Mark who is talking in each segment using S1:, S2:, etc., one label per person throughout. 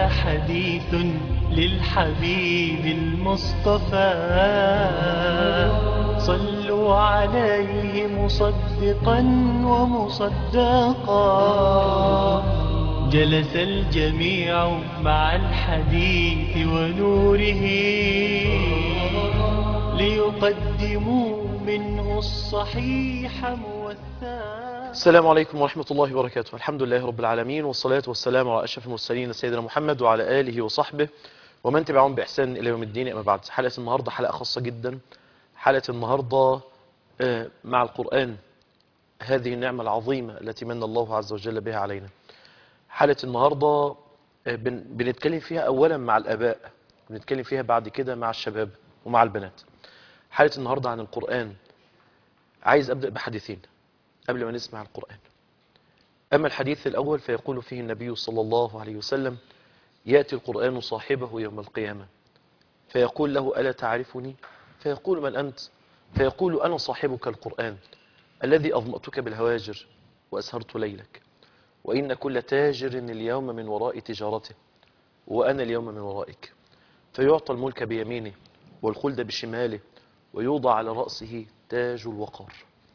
S1: حديث للحبيب المصطفى صلوا عليه مصدقا ومصدقا جلس الجميع مع الحديث ونوره ليقدموا منه الصحيح موثقا
S2: السلام عليكم ورحمة الله وبركاته الحمد لله رب العالمين والصلاة والسلام على أشرف المرسلين سيدنا محمد وعلى آله وصحبه ومن تبعهم بإحسان إلى يوم الدين أما بعد حلقة النهاردة حلقة خاصة جدا حلقة النهاردة آه، مع القرآن هذه النعمة العظيمة التي من الله عز وجل بها علينا حلقة النهاردة آه، بن- بنتكلم فيها أولا مع الآباء بنتكلم فيها بعد كده مع الشباب ومع البنات حلقة النهاردة عن القرآن عايز أبدأ بحديثين قبل ما نسمع القرآن أما الحديث الأول فيقول فيه النبي صلى الله عليه وسلم يأتي القرآن صاحبه يوم القيامة فيقول له ألا تعرفني فيقول من أنت فيقول أنا صاحبك القرآن الذي أظمأتك بالهواجر وأسهرت ليلك وإن كل تاجر اليوم من وراء تجارته وأنا اليوم من ورائك فيعطى الملك بيمينه والخلد بشماله ويوضع على رأسه تاج الوقار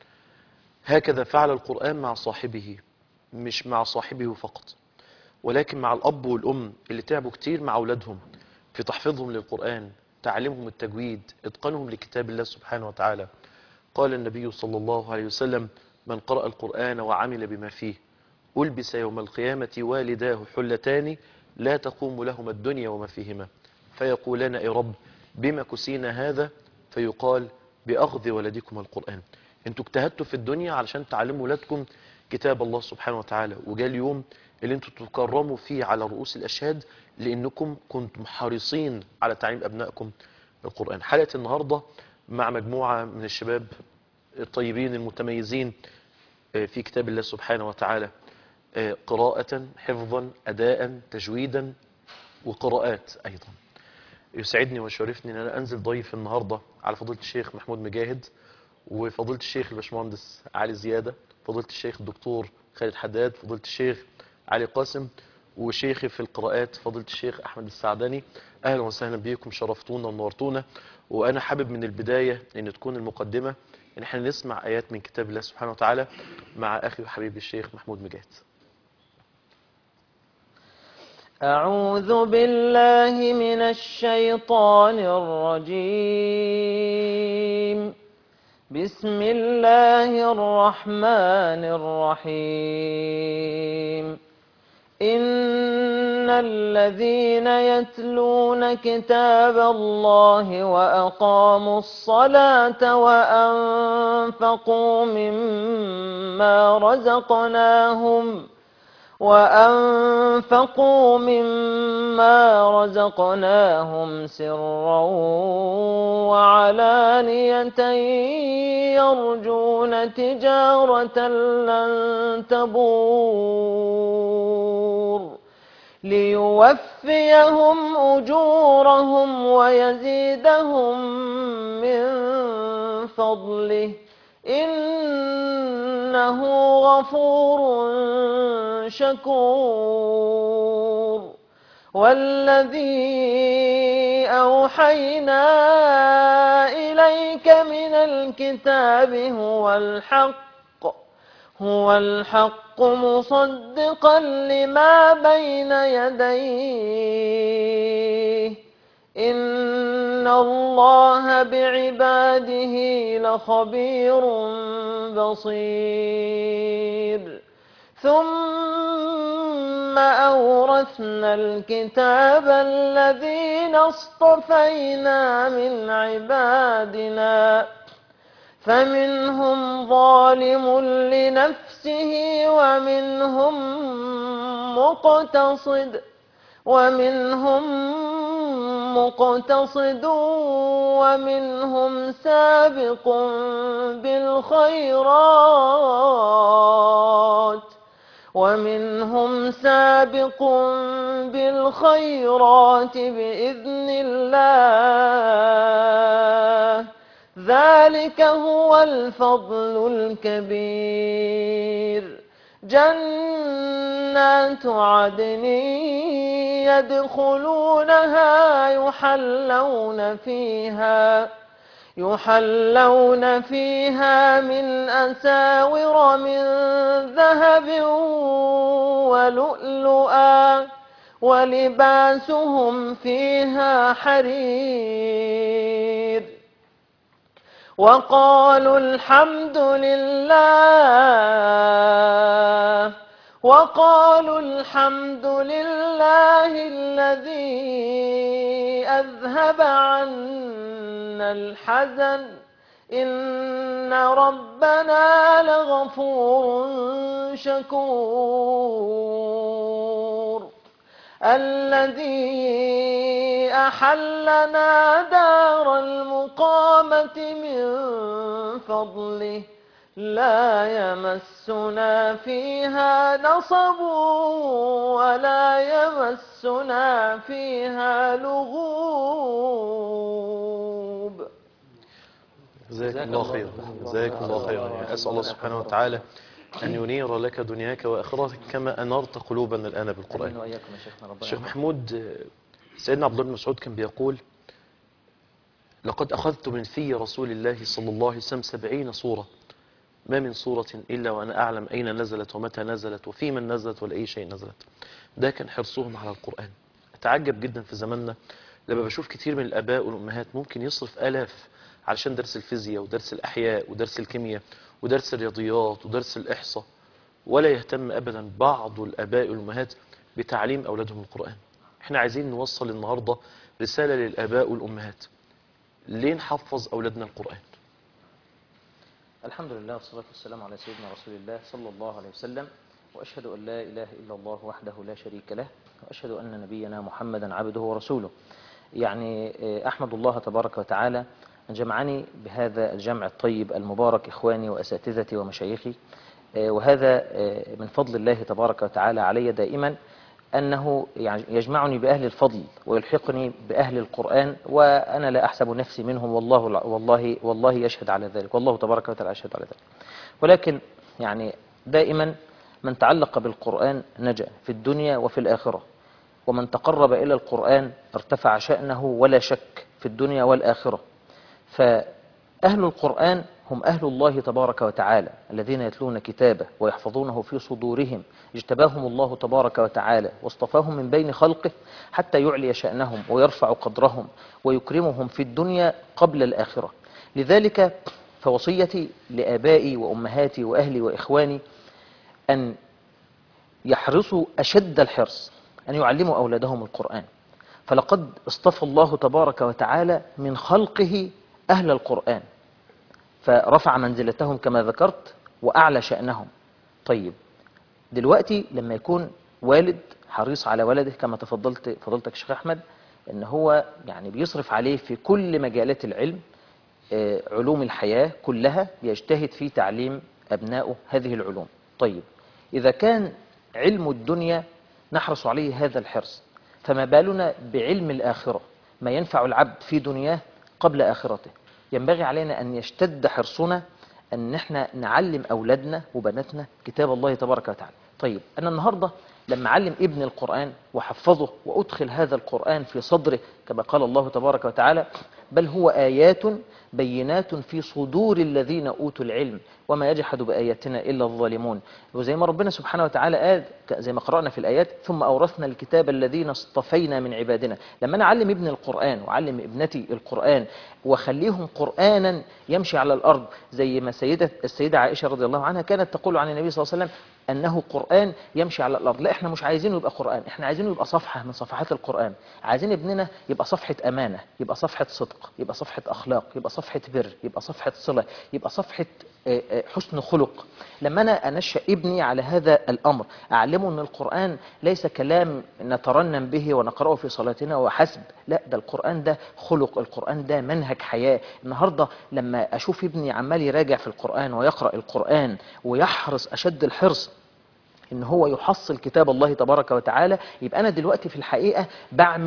S2: هكذا فعل القرآن مع صاحبه مش مع صاحبه فقط ولكن مع الأب والأم اللي تعبوا كتير مع أولادهم في تحفيظهم للقرآن تعليمهم التجويد إتقانهم لكتاب الله سبحانه وتعالى قال النبي صلى الله عليه وسلم من قرأ القرآن وعمل بما فيه ألبس يوم القيامة والداه حلتان لا تقوم لهما الدنيا وما فيهما فيقولان يا رب بما كسينا هذا فيقال بأخذ ولدكم القرآن انتوا اجتهدتوا في الدنيا علشان تعلموا ولادكم كتاب الله سبحانه وتعالى وجاء اليوم اللي انتوا تكرموا فيه على رؤوس الأشهاد لأنكم كنتم حريصين على تعليم أبنائكم القرآن حلقة النهاردة مع مجموعة من الشباب الطيبين المتميزين آه، في كتاب الله سبحانه وتعالى آه، قراءة حفظا أداء تجويدا وقراءات أيضا يسعدني ويشرفني ان انا انزل ضيف النهارده على فضيله الشيخ محمود مجاهد وفضيله الشيخ الباشمهندس علي زياده فضيله الشيخ الدكتور خالد حداد فضيله الشيخ علي قاسم وشيخي في القراءات فضيله الشيخ احمد السعداني اهلا وسهلا بيكم شرفتونا ونورتونا وانا حابب من البدايه ان تكون المقدمه ان احنا نسمع ايات من كتاب الله سبحانه وتعالى مع اخي وحبيبي الشيخ محمود مجاهد
S3: أعوذ بالله من الشيطان الرجيم بسم الله الرحمن الرحيم إن الذين يتلون كتاب الله وأقاموا الصلاة وأنفقوا مما رزقناهم وأنفقوا مما رزقناهم سرا وعلانية يرجون تجارة لن تبور ليوفيهم أجورهم ويزيدهم من فضله إنه غفور شكور والذي أوحينا إليك من الكتاب هو الحق هو الحق مصدقا لما بين يديه إن الله بعباده لخبير بصير ثم أورثنا الكتاب الذين اصطفينا من عبادنا فمنهم ظالم لنفسه ومنهم مقتصد ومنهم مقتصد ومنهم سابق بالخيرات ومنهم سابق بالخيرات بإذن الله ذلك هو الفضل الكبير جنات عدن يدخلونها يحلون فيها يحلون فيها من أساور من ذهب ولؤلؤا ولباسهم فيها حرير وقالوا الحمد لله وقالوا الحمد لله الذي أذهب عنا الحزن إن ربنا لغفور شكور الذي أحلنا دار المقامة من فضله لا يمسنا فيها نصب ولا يمسنا فيها لغوب
S2: جزاكم الله خيرا جزاكم الله خيرا يعني أسأل الله سبحانه وتعالى أن ينير لك دنياك وآخرتك كما أنرت قلوبنا الآن بالقرآن
S4: امين واياكم يا شيخنا ربنا
S2: الشيخ محمود آه، سيدنا عبد الله بن مسعود كان بيقول لقد أخذت من في رسول الله صلى الله عليه وسلم سبعين صورة ما من صورة إلا وأنا أعلم أين نزلت ومتى نزلت وفي من نزلت ولا أي شيء نزلت ده كان حرصهم على القرآن أتعجب جدا في زماننا لما بشوف كتير من الآباء والأمهات ممكن يصرف آلاف علشان درس الفيزياء ودرس الأحياء ودرس الكيمياء ودرس الرياضيات ودرس الإحصاء ولا يهتم أبدا بعض الآباء والأمهات بتعليم أولادهم القرآن احنا عايزين نوصل النهاردة رسالة للآباء والأمهات ليه نحفظ أولادنا القرآن
S4: الحمد لله والصلاة والسلام على سيدنا رسول الله صلى الله عليه وسلم وأشهد أن لا إله إلا الله وحده لا شريك له وأشهد أن نبينا محمدا عبده ورسوله يعني آه، أحمد الله تبارك وتعالى أن جمعني بهذا الجمع الطيب المبارك إخواني وأساتذتي ومشايخي آه، وهذا آه، من فضل الله تبارك وتعالى علي دائما أنه يعني يجمعني بأهل الفضل ويلحقني بأهل القرآن وأنا لا أحسب نفسي منهم والله والله والله يشهد على ذلك والله تبارك وتعالى يشهد على ذلك ولكن يعني دائما من تعلق بالقرآن نجا في الدنيا وفي الآخرة ومن تقرب إلى القرآن ارتفع شأنه ولا شك في الدنيا والآخرة فأهل القرآن هم أهل الله تبارك وتعالى الذين يتلون كتابه ويحفظونه في صدورهم اجتباهم الله تبارك وتعالى واصطفاهم من بين خلقه حتى يعلي شأنهم ويرفع قدرهم ويكرمهم في الدنيا قبل الآخرة لذلك فوصيتي لآبائي وأمهاتي وأهلي وإخواني أن يحرصوا أشد الحرص أن يعلموا أولادهم القرآن فلقد اصطفى الله تبارك وتعالى من خلقه أهل القرآن فرفع منزلتهم كما ذكرت وأعلى شأنهم طيب دلوقتي لما يكون والد حريص على ولده كما تفضلت فضلتك شيخ أحمد ان هو يعني بيصرف عليه في كل مجالات العلم آه، علوم الحياة كلها بيجتهد في تعليم أبنائه هذه العلوم طيب إذا كان علم الدنيا نحرص عليه هذا الحرص فما بالنا بعلم الآخرة ما ينفع العبد في دنياه قبل آخرته ينبغي علينا أن يشتد حرصنا أن احنا نعلم أولادنا وبناتنا كتاب الله تبارك وتعالى طيب أنا النهاردة لما أعلم ابن القرآن وحفظه وأدخل هذا القرآن في صدره كما قال الله تبارك وتعالى بل هو آيات بينات في صدور الذين أوتوا العلم وما يجحد بآياتنا إلا الظالمون وزي ما ربنا سبحانه وتعالى قال زي ما قرأنا في الآيات ثم أورثنا الكتاب الذين اصطفينا من عبادنا لما أنا أعلم ابن القرآن وأعلم ابنتي القرآن وأخليهم قرآنا يمشي على الأرض زي ما سيدة السيدة عائشة رضي الله عنها كانت تقول عن النبي صلى الله عليه وسلم أنه قرآن يمشي على الأرض لا إحنا مش عايزينه يبقى قرآن إحنا عايزينه يبقى صفحة من صفحات القرآن عايزين ابننا يبقى صفحة أمانة يبقى صفحة صدق يبقى صفحة أخلاق يبقى صفحة بر يبقى صفحة صلة يبقى صفحة آه، آه، حسن خلق لما أنا أنشأ ابني على هذا الأمر أعلمه أن القرآن ليس كلام نترنم به ونقرأه في صلاتنا وحسب لا ده القرآن ده خلق القرآن ده منهج حياة النهاردة لما أشوف ابني عمال يراجع في القرآن ويقرأ القرآن ويحرص أشد الحرص ان هو يحصل كتاب الله تبارك وتعالى يبقى انا دلوقتي في الحقيقه بعمل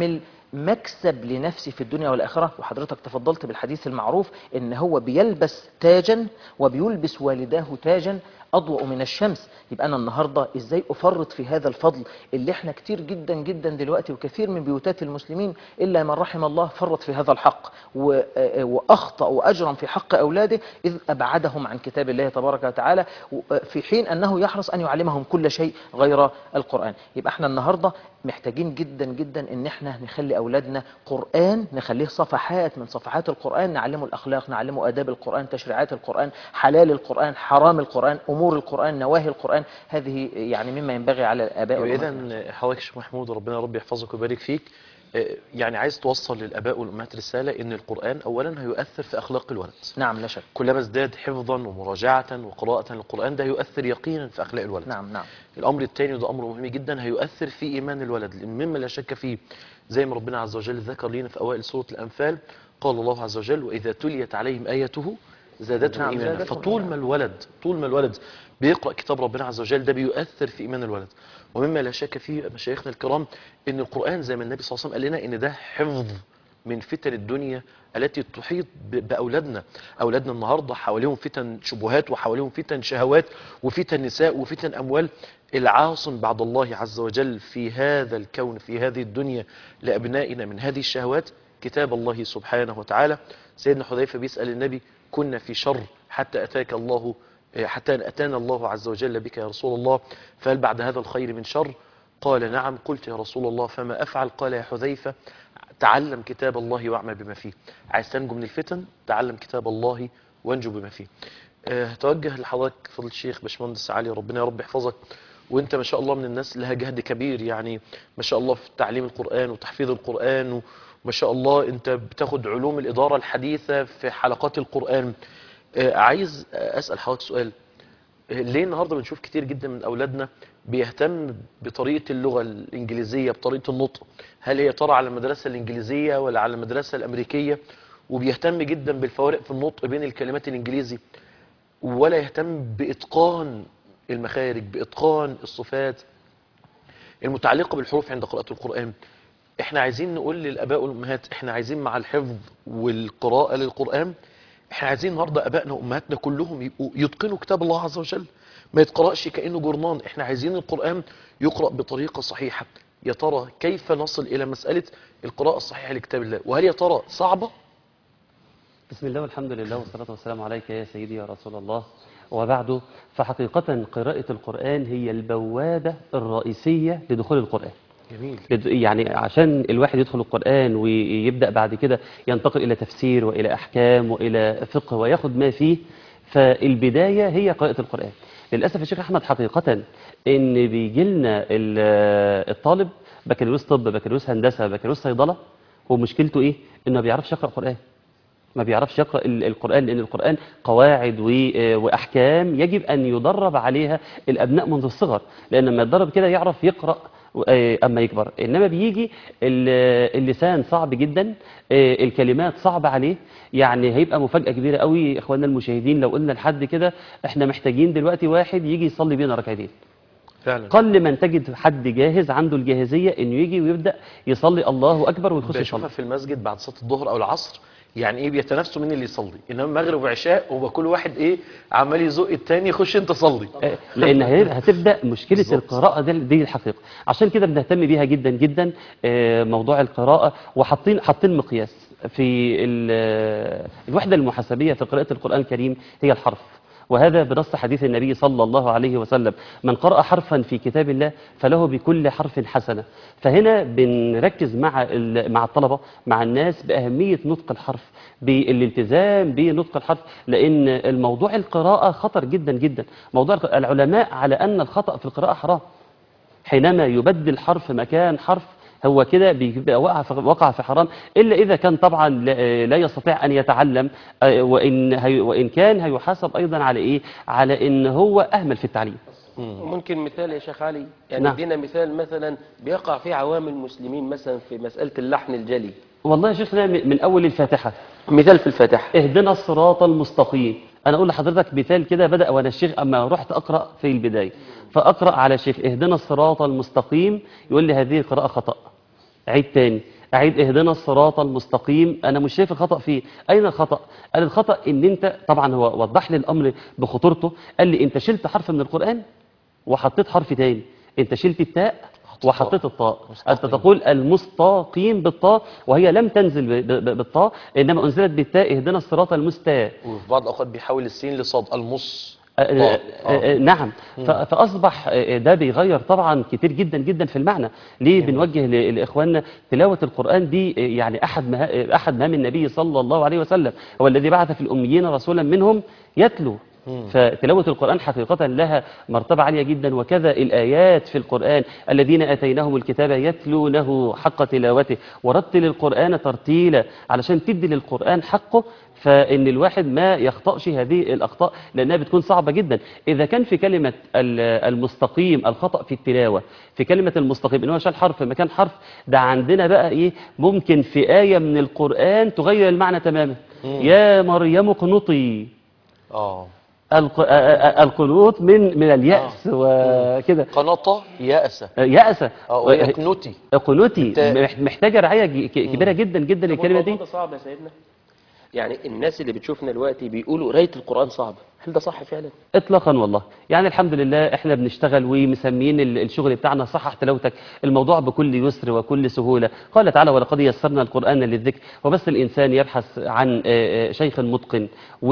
S4: مكسب لنفسي في الدنيا والآخرة وحضرتك تفضلت بالحديث المعروف ان هو بيلبس تاجا وبيلبس والداه تاجا أضوأ من الشمس يبقى أنا النهاردة إزاي أفرط في هذا الفضل اللي احنا كتير جدا جدا دلوقتي وكثير من بيوتات المسلمين إلا من رحم الله فرط في هذا الحق و- آه، وأخطأ وأجرم في حق أولاده إذ أبعدهم عن كتاب الله تبارك وتعالى و- آه، في حين أنه يحرص أن يعلمهم كل شيء غير القرآن يبقى احنا النهاردة محتاجين جدا جدا ان احنا نخلي اولادنا قرآن نخليه صفحات من صفحات القرآن نعلمه الاخلاق نعلمه اداب القرآن تشريعات القرآن حلال القرآن حرام القرآن امور القرآن نواهي القرآن هذه يعني مما ينبغي على الاباء والأمهات.
S2: اذا حضرتك يا شيخ محمود ربنا يا رب يحفظك ويبارك فيك آه، يعني عايز توصل للاباء والامهات رساله ان القران اولا هيؤثر في اخلاق الولد
S4: نعم لا شك
S2: كلما ازداد حفظا ومراجعه وقراءه للقران ده هيؤثر يقينا في اخلاق الولد
S4: نعم نعم
S2: الامر الثاني وده امر مهم جدا هيؤثر في ايمان الولد لان مما لا شك فيه زي ما ربنا عز وجل ذكر لنا في اوائل سوره الانفال قال الله عز وجل واذا تليت عليهم ايته زادتهم
S4: نعم،
S2: ايمانا
S4: زادتهم
S2: فطول ما الولد طول ما الولد بيقرا كتاب ربنا عز وجل ده بيؤثر في ايمان الولد ومما لا شك فيه مشايخنا الكرام ان القران زي ما النبي صلى الله عليه وسلم قال لنا ان ده حفظ من فتن الدنيا التي تحيط ب- باولادنا اولادنا النهارده حواليهم فتن شبهات وحواليهم فتن شهوات وفتن نساء وفتن اموال العاصم بعد الله عز وجل في هذا الكون في هذه الدنيا لابنائنا من هذه الشهوات كتاب الله سبحانه وتعالى سيدنا حذيفه بيسال النبي كنا في شر حتى اتاك الله حتى اتانا الله عز وجل بك يا رسول الله فهل بعد هذا الخير من شر قال نعم قلت يا رسول الله فما افعل قال يا حذيفه تعلم كتاب الله واعمل بما فيه عايز تنجو من الفتن تعلم كتاب الله وانجو بما فيه أه توجه لحضرتك فضل الشيخ باشمهندس علي ربنا يا رب يحفظك وانت ما شاء الله من الناس لها جهد كبير يعني ما شاء الله في تعليم القرآن وتحفيظ القرآن وما شاء الله انت بتاخد علوم الإدارة الحديثة في حلقات القرآن أه عايز أسأل حضرتك سؤال ليه النهارده بنشوف كتير جدا من اولادنا بيهتم بطريقه اللغه الانجليزيه بطريقه النطق هل هي ترى على المدرسه الانجليزيه ولا على المدرسه الامريكيه وبيهتم جدا بالفوارق في النطق بين الكلمات الانجليزي ولا يهتم باتقان المخارج باتقان الصفات المتعلقه بالحروف عند قراءه القران احنا عايزين نقول للاباء والامهات احنا عايزين مع الحفظ والقراءه للقران احنا عايزين النهارده ابائنا وامهاتنا كلهم يبقوا يتقنوا كتاب الله عز وجل ما يتقراش كانه جرنان احنا عايزين القران يقرا بطريقه صحيحه يا ترى كيف نصل الى مساله القراءه الصحيحه لكتاب الله وهل يا ترى صعبه
S5: بسم الله والحمد لله والصلاة والسلام عليك يا سيدي يا رسول الله وبعد فحقيقة قراءة القرآن هي البوابة الرئيسية لدخول القرآن
S2: جميل
S5: لد- يعني عشان الواحد يدخل القرآن ويبدأ بعد كده ينتقل إلى تفسير وإلى أحكام وإلى فقه وياخد ما فيه فالبداية هي قراءة القرآن للأسف يا شيخ أحمد حقيقة إن بيجي لنا ال- الطالب بكالوريوس طب بكالوريوس هندسة بكالوريوس صيدلة ومشكلته إيه؟ إنه ما بيعرفش يقرأ قرآن ما بيعرفش يقرأ ال- القرآن لأن القرآن قواعد و- آه وأحكام يجب أن يدرب عليها الأبناء منذ الصغر لأن لما يتدرب كده يعرف يقرأ آه، أما يكبر إنما بيجي ال- اللسان صعب جدا آه، الكلمات صعبة عليه يعني هيبقى مفاجأة كبيرة قوي إخواننا المشاهدين لو قلنا لحد كده إحنا محتاجين دلوقتي واحد يجي يصلي بينا ركعتين
S2: فعلا
S5: قل من تجد حد جاهز عنده الجاهزية إنه يجي ويبدأ يصلي الله أكبر ويخش يصلي
S2: بشوفها في المسجد بعد صلاه الظهر او العصر يعني ايه بيتنافسوا مين اللي يصلي انما مغرب وعشاء هو كل واحد ايه عمال يزق التاني خش انت صلي
S5: آه، لان هي- هتبدا مشكله
S2: بالظبط.
S5: القراءه دي, دي الحقيقه عشان كده بنهتم بيها جدا جدا آه، موضوع القراءه وحاطين حاطين مقياس في ال- آه، الوحده المحاسبيه في قراءه القران الكريم هي الحرف وهذا بنص حديث النبي صلى الله عليه وسلم من قرأ حرفا في كتاب الله فله بكل حرف حسنة فهنا بنركز مع ال- مع الطلبة مع الناس بأهمية نطق الحرف بالالتزام بنطق الحرف لأن الموضوع القراءة خطر جدا جدا موضوع الق- العلماء على أن الخطأ في القراءة حرام حينما يبدل حرف مكان حرف هو كده بيبقى وقع في وقع في حرام الا اذا كان طبعا لا لا يستطيع ان يتعلم آه، وان هي وان كان هيحاسب ايضا على ايه؟ على ان هو اهمل في التعليم.
S6: ممكن مثال يا شيخ علي يعني
S5: نعم.
S6: ادينا مثال مثلا بيقع فيه عوام المسلمين مثلا في مسألة اللحن الجلي
S5: والله يا شيخنا من من اول الفاتحه
S6: مثال في الفاتحة
S5: اهدنا الصراط المستقيم انا اقول لحضرتك مثال كده بدا وانا الشيخ اما رحت اقرا في البدايه فاقرا على شيخ اهدنا الصراط المستقيم يقول لي هذه قراءه خطا عيد تاني اعيد اهدنا الصراط المستقيم انا مش شايف الخطا فيه اين الخطا قال الخطا ان انت طبعا هو وضح لي الامر بخطورته قال لي انت شلت حرف من القران وحطيت حرف تاني انت شلت التاء وحطيت الطاء انت تقول المستقيم بالطاء وهي لم تنزل ب- ب- بالطاء انما انزلت بالتاء اهدنا الصراط المستقيم
S2: وفي بعض الأوقات بيحول السين لصاد المص
S5: آه،
S2: آه،
S5: آه، آه، نعم ف- فأصبح آه، ده بيغير طبعا كتير جدا جدا في المعنى ليه بنوجه ل- لإخواننا تلاوة القرآن دي آه، يعني أحد مها آه، أحد مهام النبي صلى الله عليه وسلم هو الذي بعث في الأميين رسولا منهم يتلو فتلاوة القرآن حقيقة لها مرتبة عالية جدا وكذا الآيات في القرآن الذين آتيناهم الكتاب يتلونه حق تلاوته ورتل القرآن ترتيلا علشان تدي للقرآن حقه فإن الواحد ما يخطأش هذه الأخطاء لأنها بتكون صعبة جدا إذا كان في كلمة ال- المستقيم الخطأ في التلاوة في كلمة المستقيم إن هو شال حرف مكان حرف ده عندنا بقى إيه ممكن في آية من القرآن تغير المعنى تماما يا مريم اقنطي
S2: اه
S5: الق- آ- آ- القنوط من من اليأس وكده
S2: قنطة يأسة
S5: يأسة
S2: اه وهي كنوتي
S5: قنوتي
S2: بالتاء.
S5: مح- محتاجة رعاية ج- ك- كبيرة جدا جدا
S6: طب
S5: الكلمة
S6: والموضوع
S5: دي
S6: ده صعب يا سيدنا يعني الناس اللي بتشوفنا دلوقتي بيقولوا قرايه القران صعبه هل ده صح فعلا
S5: اطلاقا والله يعني الحمد لله احنا بنشتغل ومسميين ال- الشغل بتاعنا صحح تلاوتك الموضوع بكل يسر وكل سهوله قال تعالى ولقد يسرنا القران للذكر وبس الانسان يبحث عن آه، آه، شيخ متقن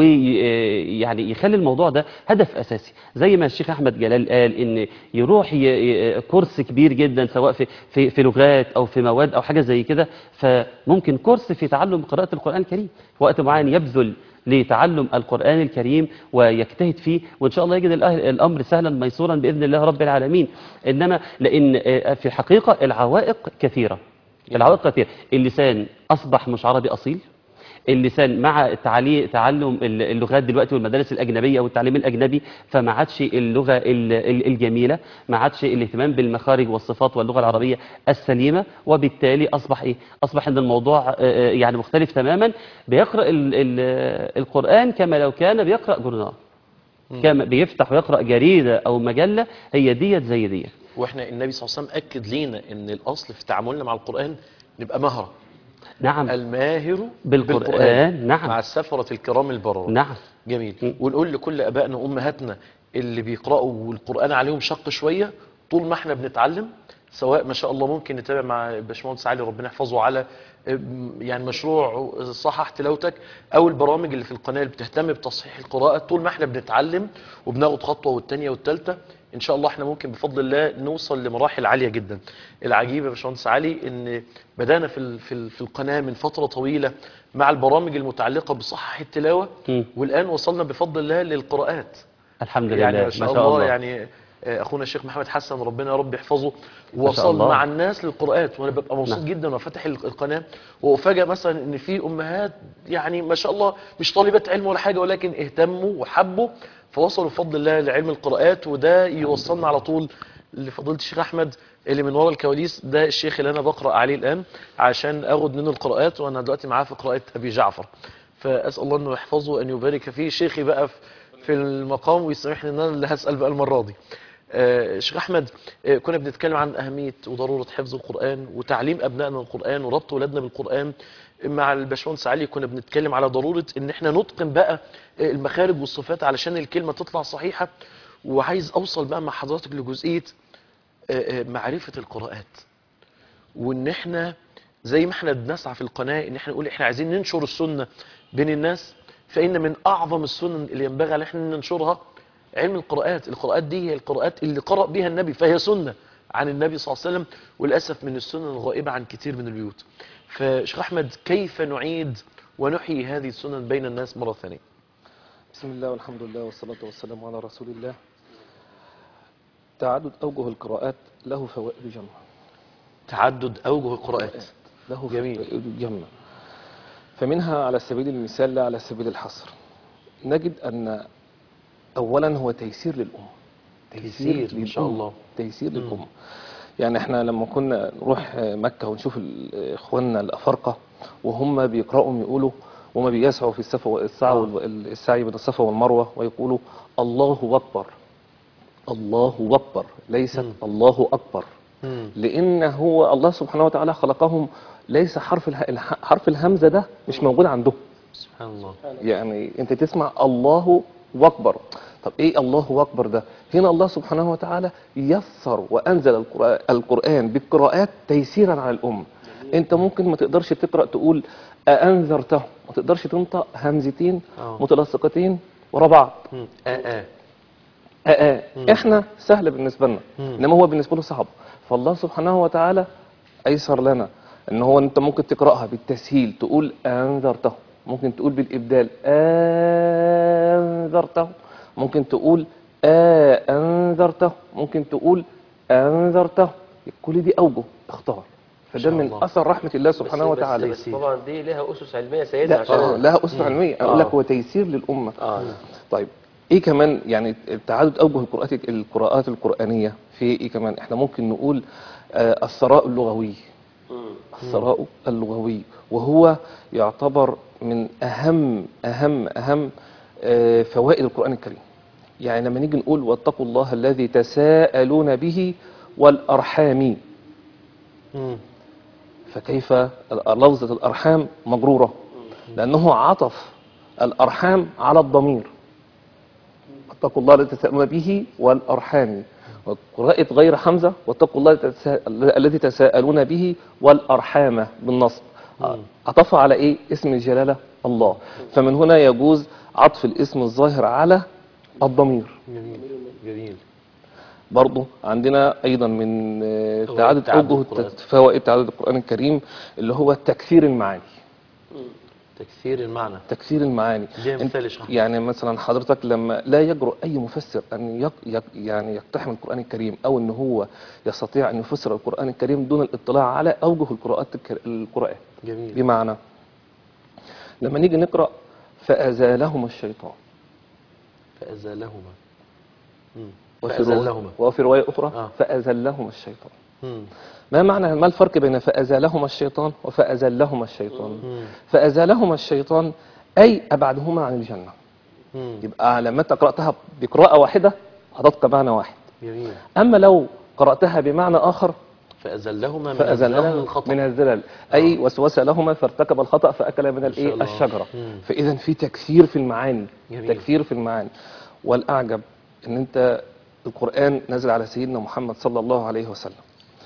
S5: ويعني يخلي الموضوع ده هدف اساسي زي ما الشيخ احمد جلال قال ان يروح ي- ي- كورس كبير جدا سواء في في في لغات او في مواد او حاجه زي كده فممكن كورس في تعلم قراءه القران الكريم في وقت معين يبذل لتعلم القرآن الكريم ويجتهد فيه وإن شاء الله يجد الأه- الأمر سهلا ميسورا بإذن الله رب العالمين إنما لأن آه، في الحقيقة العوائق كثيرة العوائق كثيرة اللسان أصبح مش عربي أصيل اللسان مع تعلي تعلم ال- اللغات دلوقتي والمدارس الأجنبية والتعليم الأجنبي فما عادش اللغة ال- ال- الجميلة ما عادش الاهتمام بالمخارج والصفات واللغة العربية السليمة وبالتالي أصبح إيه؟ أصبح أن الموضوع آه، آه، يعني مختلف تماما بيقرأ ال- ال- القرآن كما لو كان بيقرأ جورنال كما بيفتح ويقرأ جريدة أو مجلة هي ديت زي ديت
S2: واحنا النبي صلى الله عليه وسلم أكد لينا ان الأصل في تعاملنا مع القرآن نبقى مهرة
S5: نعم
S2: الماهر
S5: بالقرآن، نعم.
S2: مع السفرة الكرام البررة
S5: نعم
S2: جميل ونقول لكل ابائنا وامهاتنا اللي بيقراوا والقران عليهم شق شويه طول ما احنا بنتعلم سواء ما شاء الله ممكن نتابع مع باشمهندس علي ربنا يحفظه على ام، يعني مشروع صحح تلاوتك او البرامج اللي في القناه اللي بتهتم بتصحيح القراءه طول ما احنا بنتعلم وبناخد خطوه والثانيه والثالثه ان شاء الله احنا ممكن بفضل الله نوصل لمراحل عاليه جدا العجيب يا باشمهندس علي ان بدانا في ال- في ال- في القناه من فتره طويله مع البرامج المتعلقه بصحح التلاوه
S5: مم.
S2: والان وصلنا بفضل الله للقراءات
S5: الحمد لله
S2: يعني ما شاء, الله, يعني آه، اخونا الشيخ محمد حسن ربنا يا رب يحفظه وصل
S5: الله.
S2: مع الناس للقراءات وانا ببقى مبسوط
S5: نعم.
S2: جدا وفاتح ال- القناه وافاجئ مثلا ان في امهات يعني ما شاء الله مش طالبات علم ولا حاجه ولكن اهتموا وحبوا فوصلوا بفضل الله لعلم القراءات وده يوصلنا على طول لفضيله الشيخ احمد اللي من ورا الكواليس ده الشيخ اللي انا بقرا عليه الان عشان اخد منه القراءات وانا دلوقتي معاه في قراءه ابي جعفر فاسال الله انه يحفظه وان يبارك فيه شيخي بقى في- في المقام ويسامحني ان انا اللي هسال بقى المره دي آه، شيخ احمد آه، كنا بنتكلم عن اهميه وضروره حفظ القران وتعليم ابنائنا القران وربط اولادنا بالقران مع الباشمهندس علي كنا بنتكلم على ضروره ان احنا نتقن بقى آه، المخارج والصفات علشان الكلمه تطلع صحيحه وعايز اوصل بقى مع حضرتك لجزئيه آه، آه، معرفه القراءات وان احنا زي ما احنا بنسعى في القناه ان احنا نقول احنا عايزين ننشر السنه بين الناس فان من اعظم السنن اللي ينبغي على احنا ننشرها علم القراءات القراءات دي هي القراءات اللي قرأ بها النبي فهي سنه عن النبي صلى الله عليه وسلم وللاسف من السنن الغائبه عن كثير من البيوت فشيخ احمد كيف نعيد ونحيي هذه السنن بين الناس مره ثانيه
S7: بسم الله والحمد لله والصلاة والسلام على رسول الله تعدد أوجه القراءات له فوائد جمع
S2: تعدد اوجه القراءات
S7: له
S2: جميل.
S7: فوائد جمع فمنها على سبيل المثال لا على سبيل الحصر نجد أن أولا هو تيسير للأمة
S2: تيسير إن شاء
S7: للأمة.
S2: الله.
S7: تيسير للأمة يعني احنا لما كنا نروح مكة ونشوف ال- اخواننا الأفارقة وهم بيقرأوا يقولوا وهم بيسعوا في السفا السعي وال- السعي بين الصفا والمروة ويقولوا الله أكبر الله أكبر ليست الله أكبر
S2: مم.
S7: لان هو الله سبحانه وتعالى خلقهم ليس حرف اله... الح- حرف الهمزه ده مش موجود عندهم
S2: سبحان الله
S7: يعني انت تسمع الله اكبر طب ايه الله اكبر ده هنا الله سبحانه وتعالى يسر وانزل القرآن, القرآن بالقراءات تيسيرا على الامه انت ممكن ما تقدرش تقرا تقول أأنذرته ما تقدرش تنطق همزتين
S2: آه.
S7: متلاصقتين ورا بعض
S2: مم. آه آه
S7: آه آه. احنا سهل بالنسبه لنا
S2: مم.
S7: انما هو بالنسبه له صعب فالله سبحانه وتعالى ايسر لنا ان هو انت ممكن تقراها بالتسهيل تقول انذرته ممكن تقول بالابدال انذرته ممكن تقول آه انذرته ممكن تقول انذرته كل دي اوجه اختار فده
S2: شاء
S7: من
S2: الله.
S7: اثر رحمه الله
S6: بس-
S7: سبحانه
S6: بس-
S7: وتعالى
S6: بس طبعا دي لها اسس علميه سيده
S7: لا
S6: عشان
S7: آه لها اسس علميه اقول لك
S6: آه.
S7: هو تيسير للامه
S6: اه
S7: طيب ايه كمان يعني تعدد اوجه القراءات القراءات القرانيه في ايه كمان احنا ممكن نقول آه الثراء اللغوي الثراء اللغوي وهو يعتبر من اهم اهم اهم آه فوائد القران الكريم يعني لما نيجي نقول واتقوا الله الذي تساءلون به والارحام
S2: مم.
S7: فكيف لفظة الأرحام مجرورة لأنه عطف الأرحام على الضمير اتقوا الله الذي تساءلون به والأرحام وقراءة غير حمزة واتقوا الله الذي تسا- الذي تساءلون به والأرحام بالنصب عطف على إيه اسم الجلالة الله فمن هنا يجوز عطف الاسم الظاهر على الضمير
S2: جميل جميل
S7: برضه عندنا ايضا من آه،
S2: فوائد
S7: تعدد
S2: تعدد
S7: اوجه
S2: القرآن.
S7: الت- فوائد تعدد القران الكريم اللي هو تكثير المعاني
S2: تكثير المعنى
S7: تكثير المعاني
S2: ادينا
S7: أنت-
S2: مثال يا شيخ
S7: يعني مثلا حضرتك لما لا يجرؤ اي مفسر ان يق يق يعني يقتحم القران الكريم او ان هو يستطيع ان يفسر القران الكريم دون الاطلاع على اوجه القراءات الك- القران
S2: جميل
S7: بمعنى لما نيجي نقرا فازالهم الشيطان
S2: فأزالهما مم.
S7: وفي
S2: فأزلهما
S7: رواية- وفي روايه اخرى
S2: آه.
S7: فازلهم الشيطان
S2: مم.
S7: ما معنى ما الفرق بين فأزالهما الشيطان وفأزلهما الشيطان
S2: مم.
S7: فأزالهما الشيطان أي أبعدهما عن الجنة
S2: مم.
S7: يبقى لما أنت قرأتها بقراءة واحدة هتبقى معنى واحد
S2: جميل
S7: أما لو قرأتها بمعنى آخر
S2: فأزلهما من
S7: فأزلهما
S2: الزلل الخطأ
S7: من الزلل أي وسوس لهما فارتكب الخطأ فأكل من
S2: شاء
S7: الإيه
S2: الله.
S7: الشجرة
S2: مم.
S7: فإذا في تكثير في المعاني
S2: جميل.
S7: تكثير في المعاني والأعجب إن أنت القرآن نزل على سيدنا محمد صلى الله عليه وسلم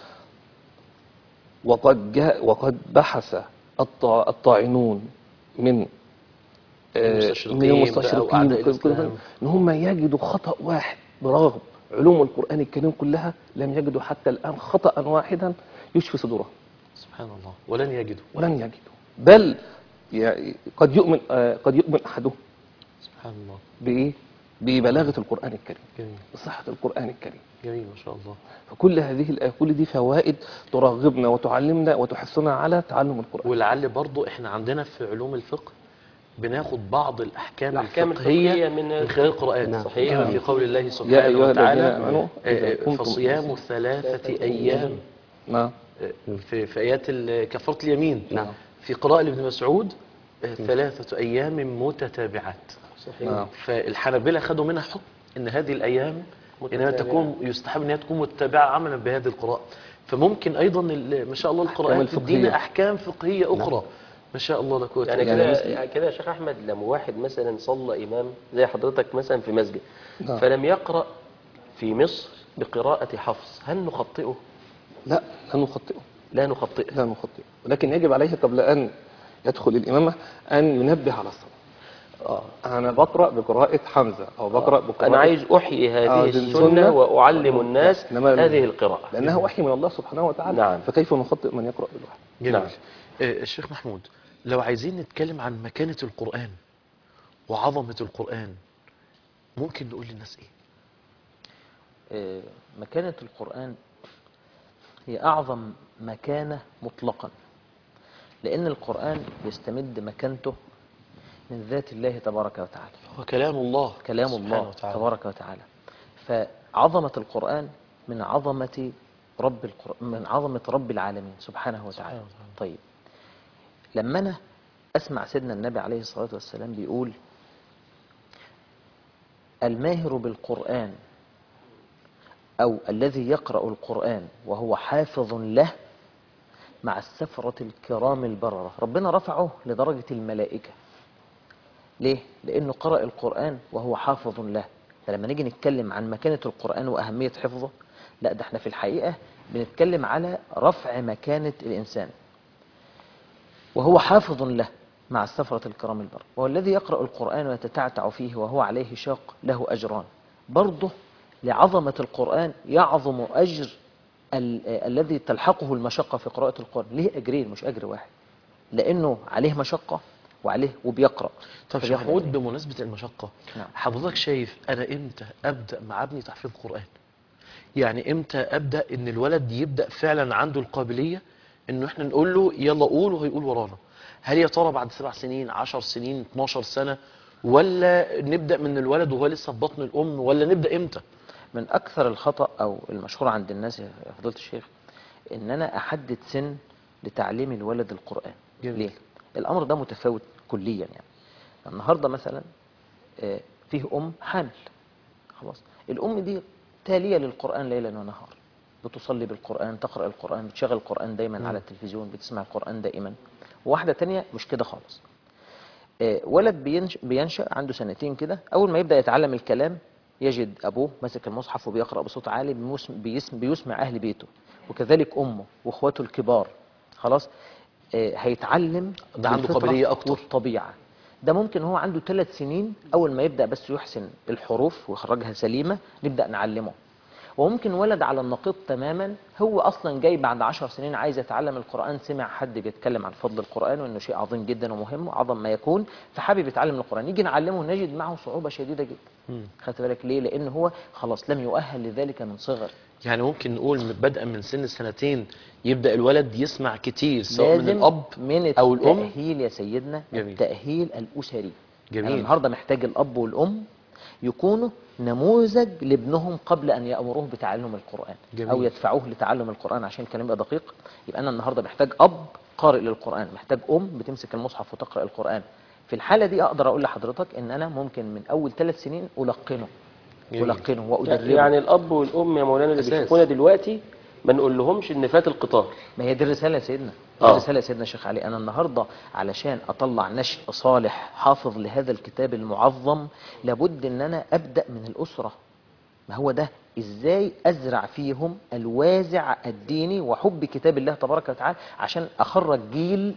S7: وقد جاء وقد بحث الطا- الطاعنون من آه،
S2: المستشرقين
S7: من
S2: بقى
S7: المستشرقين
S2: وأعداء
S7: وكل- كل-
S2: الإسلام.
S7: ان هم يجدوا خطأ واحد برغم علوم القرآن الكريم كلها لم يجدوا حتى الآن خطأ واحدا يشفي صدورهم
S2: سبحان الله ولن يجدوا
S7: ولن يجدوا بل ي- قد يؤمن آه، قد يؤمن أحدهم
S2: سبحان الله
S7: بإيه؟ ببلاغة القرآن الكريم
S2: جميل
S7: بصحة القرآن الكريم
S2: جميل ما شاء الله
S7: فكل هذه الآ- كل دي فوائد ترغبنا وتعلمنا وتحثنا على تعلم القرآن
S2: ولعل برضو احنا عندنا في علوم الفقه بناخد بعض الأحكام,
S6: الأحكام
S2: الفقهية
S6: الفقهية من-
S2: من خلال القرآن
S5: نعم.
S6: صحيح.
S2: كما في قول الله
S7: يا
S2: سبحانه
S7: أيها
S2: وتعالى
S7: الذين آمنوا إذا
S2: آه،
S7: كنتم-
S2: فصيام ثلاثة أيام
S7: نعم
S2: آه، في, في آيات ال- كفارة اليمين
S5: نعم.
S2: في قراءة لابن مسعود آه، ثلاثة أيام متتابعات
S7: نعم
S2: فالحنابلة خدوا منها حكم ان هذه الايام انما
S6: متتابعة.
S2: تكون يستحب انها تكون متبعه عملا بهذه القراءه فممكن ايضا ال- ما شاء الله القراءات
S7: الفقهية.
S2: تدينا احكام فقهيه اخرى ما شاء الله لا قوه
S6: يعني
S2: الا
S6: كده
S2: بالله
S6: يعني كده يا شيخ احمد لما واحد مثلا صلى امام زي حضرتك مثلا في مسجد
S7: نعم.
S6: فلم يقرا في مصر بقراءه حفص هل نخطئه
S7: لا لا نخطئه
S6: لا نخطئه
S7: لا نخطئه ولكن يجب عليه قبل أن يدخل الإمامة أن ينبه على الصلاة
S6: اه
S7: أنا بقرأ بقراءة حمزة أو بقرأ بقراءة
S6: انا عايز احيي
S7: آه،
S6: هذه
S7: دي
S6: السنه
S7: السنة.
S6: واعلم الناس
S7: إنما-
S6: هذه القراءه
S7: لأنها وحي من الله سبحانه وتعالى
S6: نعم.
S7: فكيف نخطئ من يقرأ بالوحي
S2: جميل
S6: نعم.
S2: آه، الشيخ محمود لو عايزين نتكلم عن مكانه القران وعظمه القران ممكن نقول للناس ايه
S4: آه، مكانة القرآن هي أعظم مكانة مطلقا لأن القرآن يستمد مكانته من ذات الله تبارك وتعالى
S2: هو كلام الله
S4: كلام
S2: سبحانه
S4: الله
S2: وتعالى.
S4: تبارك وتعالى فعظمة القرآن من عظمة رب القر... من عظمة رب العالمين سبحانه وتعالى
S2: سبحانه وتعالى.
S4: طيب لما أنا أسمع سيدنا النبي عليه الصلاة والسلام بيقول الماهر بالقرآن أو الذي يقرأ القرآن وهو حافظ له مع السفرة الكرام البررة ربنا رفعه لدرجة الملائكة ليه؟ لأنه قرأ القرآن وهو حافظ له فلما نيجي نتكلم عن مكانة القرآن وأهمية حفظه لا ده احنا في الحقيقة بنتكلم على رفع مكانة الإنسان وهو حافظ له مع السفرة الكرام البر والذي يقرأ القرآن ويتتعتع فيه وهو عليه شاق له أجران برضه لعظمة القرآن يعظم أجر ال- آه، الذي تلحقه المشقة في قراءة القرآن ليه أجرين مش أجر واحد لأنه عليه مشقة وعليه وبيقرأ
S2: طب شيخ
S4: فبياخد
S2: محمود
S4: أجرين.
S2: بمناسبة المشقة
S4: نعم.
S2: حضرتك شايف أنا إمتى أبدأ مع ابني تحفيظ قرآن يعني إمتى أبدأ إن الولد يبدأ فعلا عنده القابلية إنه إحنا نقول له يلا قول وهيقول ورانا هل يا ترى بعد سبع سنين عشر سنين 12 سنة ولا نبدأ من الولد وهو لسه في بطن الأم ولا نبدأ إمتى
S4: من أكثر الخطأ أو المشهور عند الناس يا فضيلة الشيخ إن أنا أحدد سن لتعليم الولد القرآن
S2: جميل.
S4: ليه؟ الأمر ده متفاوت كليا يعني النهاردة مثلا آه، فيه أم حامل خلاص الأم دي تالية للقرآن ليلا ونهار بتصلي بالقرآن تقرأ القرآن بتشغل القرآن دايما على التلفزيون بتسمع القرآن دائما وواحدة تانية مش كده خالص آه، ولد بينش- بينشأ عنده سنتين كده أول ما يبدأ يتعلم الكلام يجد أبوه ماسك المصحف وبيقرأ بصوت عالي بيسم- بيسم- بيسمع أهل بيته وكذلك أمه وإخواته الكبار خلاص آه، هيتعلم
S2: ده عنده
S4: بالفطرة
S2: قابلية أكتر.
S4: والطبيعة ده ممكن هو عنده ثلاث سنين أول ما يبدأ بس يحسن الحروف ويخرجها سليمة نبدأ نعلمه وممكن ولد على النقيض تماما هو اصلا جاي بعد عشر سنين عايز يتعلم القران سمع حد بيتكلم عن فضل القران وانه شيء عظيم جدا ومهم واعظم ما يكون فحابب يتعلم القران يجي نعلمه نجد معه صعوبه شديده جدا خدت بالك ليه لان هو خلاص لم يؤهل لذلك من صغر
S2: يعني ممكن نقول من- بدءا من سن سنتين يبدأ الولد يسمع كتير سواء من
S4: لازم
S2: الأب
S4: من
S2: أو الأم
S4: التاهيل يا سيدنا
S2: جميل.
S4: التاهيل الاسري
S2: جميل.
S4: أنا النهارده محتاج الاب والام يكونوا نموذج لابنهم قبل ان يامروه بتعلم القران
S2: جميل.
S4: او يدفعوه لتعلم القران عشان الكلام يبقى دقيق يبقى انا النهارده محتاج اب قارئ للقران محتاج ام بتمسك المصحف وتقرا القران في الحاله دي اقدر اقول لحضرتك ان انا ممكن من اول ثلاث سنين القنه
S2: جميل.
S4: القنه وادربه
S6: يعني الاب والام يا مولانا اللي
S2: أساس.
S6: بيشوفونا دلوقتي ما نقول لهمش ان فات القطار
S4: ما هي دي الرسالة يا سيدنا دي
S6: آه.
S4: الرسالة يا سيدنا شيخ علي أنا النهاردة علشان أطلع نشء صالح حافظ لهذا الكتاب المعظم لابد أن أنا أبدأ من الأسرة ما هو ده إزاي أزرع فيهم الوازع الديني وحب كتاب الله تبارك وتعالى عشان أخرج جيل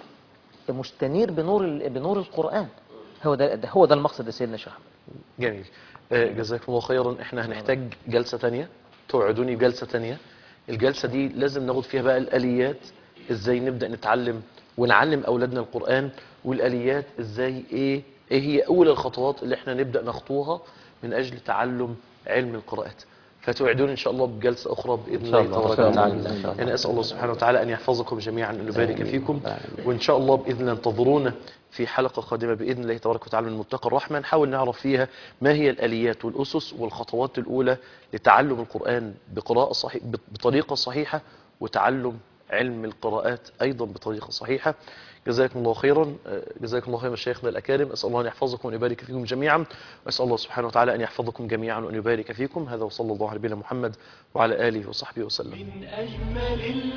S4: مستنير بنور ال- بنور القرآن هو ده ده- هو ده المقصد يا سيدنا شيخ أحمد.
S2: جميل آه، جزاكم الله خيرا احنا هنحتاج جلسة تانية توعدوني بجلسة تانية الجلسة دي لازم ناخد فيها بقى الآليات ازاي نبدأ نتعلم ونعلم أولادنا القرآن والآليات ازاي ايه ايه هي أول الخطوات اللي احنا نبدأ نخطوها من أجل تعلم علم القراءات فتوعدون إن شاء الله بجلسة أخرى بإذن
S5: شاء
S2: الله
S5: الله.
S2: تبارك
S5: إن شاء
S2: وتعالى
S5: الله. إن شاء الله.
S2: أنا أسأل الله سبحانه وتعالى أن يحفظكم جميعا أن يبارك فيكم وإن شاء الله بإذن الله انتظرونا في حلقة قادمة بإذن الله تبارك وتعالى من متقى الرحمة نحاول نعرف فيها ما هي الآليات والأسس والخطوات الأولى لتعلم القرآن بقراءة صحيح بطريقة صحيحة وتعلم علم القراءات أيضا بطريقة صحيحة جزاكم الله خيرا آه، جزاكم الله خيرا مشايخنا الأكارم أسأل الله أن يحفظكم وأن يبارك فيكم جميعا وأسأل الله سبحانه وتعالى أن يحفظكم جميعا وأن يبارك فيكم هذا وصلى الله على نبينا محمد وعلى آله وصحبه وسلم
S1: من أجمل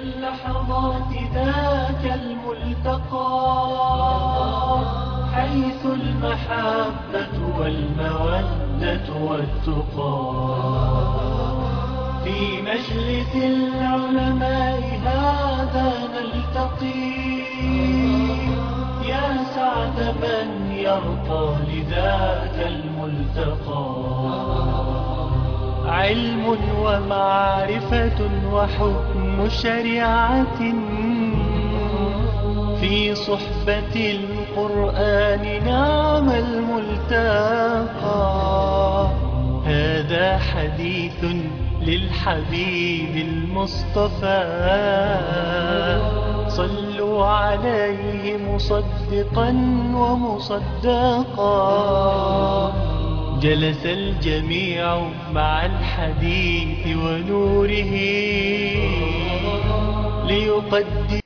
S1: اللحظات ذاك الملتقى حيث المحبة والمودة والتقى في مجلس العلماء هذا نلتقي يا سعد من يرقى لذاك الملتقى علم ومعرفة وحكم شريعة في صحبة القرآن نعم الملتقى هذا حديث للحبيب المصطفى صلوا عليه مصدقا ومصدقا جلس الجميع مع الحديث ونوره ليقدم